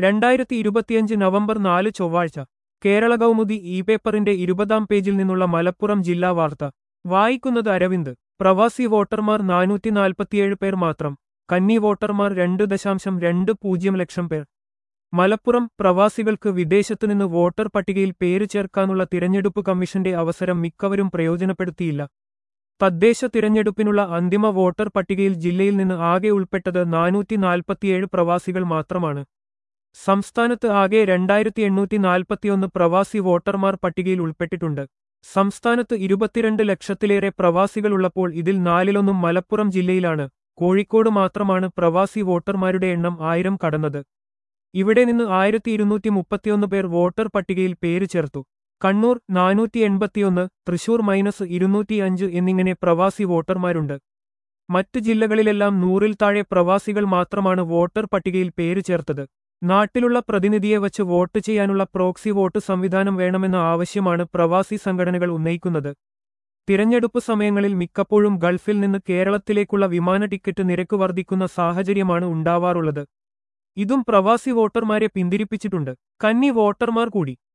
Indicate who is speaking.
Speaker 1: രണ്ടായിരത്തി ഇരുപത്തിയഞ്ച് നവംബർ നാല് ചൊവ്വാഴ്ച കേരള കൗമുദി ഇ പേപ്പറിന്റെ ഇരുപതാം പേജിൽ നിന്നുള്ള മലപ്പുറം ജില്ലാ വാർത്ത വായിക്കുന്നത് അരവിന്ദ് പ്രവാസി വോട്ടർമാർ നാനൂറ്റി നാൽപ്പത്തിയേഴ് പേർ മാത്രം കന്നി വോട്ടർമാർ രണ്ട് ദശാംശം രണ്ട് പൂജ്യം ലക്ഷം പേർ മലപ്പുറം പ്രവാസികൾക്ക് വിദേശത്തുനിന്ന് വോട്ടർ പട്ടികയിൽ പേര് ചേർക്കാനുള്ള തിരഞ്ഞെടുപ്പ് കമ്മീഷന്റെ അവസരം മിക്കവരും പ്രയോജനപ്പെടുത്തിയില്ല തദ്ദേശ തിരഞ്ഞെടുപ്പിനുള്ള അന്തിമ വോട്ടർ പട്ടികയിൽ ജില്ലയിൽ നിന്ന് ആകെ ഉൾപ്പെട്ടത് നാനൂറ്റി നാൽപ്പത്തിയേഴ് പ്രവാസികൾ മാത്രമാണ് സംസ്ഥാനത്ത് ആകെ രണ്ടായിരത്തി എണ്ണൂറ്റി നാൽപ്പത്തിയൊന്ന് പ്രവാസി വോട്ടർമാർ പട്ടികയിൽ ഉൾപ്പെട്ടിട്ടുണ്ട് സംസ്ഥാനത്ത് ഇരുപത്തിരണ്ട് ലക്ഷത്തിലേറെ പ്രവാസികളുള്ളപ്പോൾ ഇതിൽ നാലിലൊന്നും മലപ്പുറം ജില്ലയിലാണ് കോഴിക്കോട് മാത്രമാണ് പ്രവാസി വോട്ടർമാരുടെ എണ്ണം ആയിരം കടന്നത് ഇവിടെ നിന്ന് ആയിരത്തി ഇരുന്നൂറ്റി മുപ്പത്തിയൊന്ന് പേർ വോട്ടർ പട്ടികയിൽ പേര് ചേർത്തു കണ്ണൂർ നാനൂറ്റി എൺപത്തിയൊന്ന് തൃശൂർ മൈനസ് ഇരുന്നൂറ്റിയഞ്ച് എന്നിങ്ങനെ പ്രവാസി വോട്ടർമാരുണ്ട് മറ്റ് ജില്ലകളിലെല്ലാം നൂറിൽ താഴെ പ്രവാസികൾ മാത്രമാണ് വോട്ടർ പട്ടികയിൽ പേര് ചേർത്തത് നാട്ടിലുള്ള പ്രതിനിധിയെ വച്ച് വോട്ട് ചെയ്യാനുള്ള പ്രോക്സി വോട്ട് സംവിധാനം വേണമെന്ന ആവശ്യമാണ് പ്രവാസി സംഘടനകൾ ഉന്നയിക്കുന്നത് തിരഞ്ഞെടുപ്പ് സമയങ്ങളിൽ മിക്കപ്പോഴും ഗൾഫിൽ നിന്ന് കേരളത്തിലേക്കുള്ള വിമാന ടിക്കറ്റ് നിരക്ക് വർദ്ധിക്കുന്ന സാഹചര്യമാണ് ഉണ്ടാവാറുള്ളത് ഇതും പ്രവാസി വോട്ടർമാരെ പിന്തിരിപ്പിച്ചിട്ടുണ്ട് കന്നി വോട്ടർമാർ കൂടി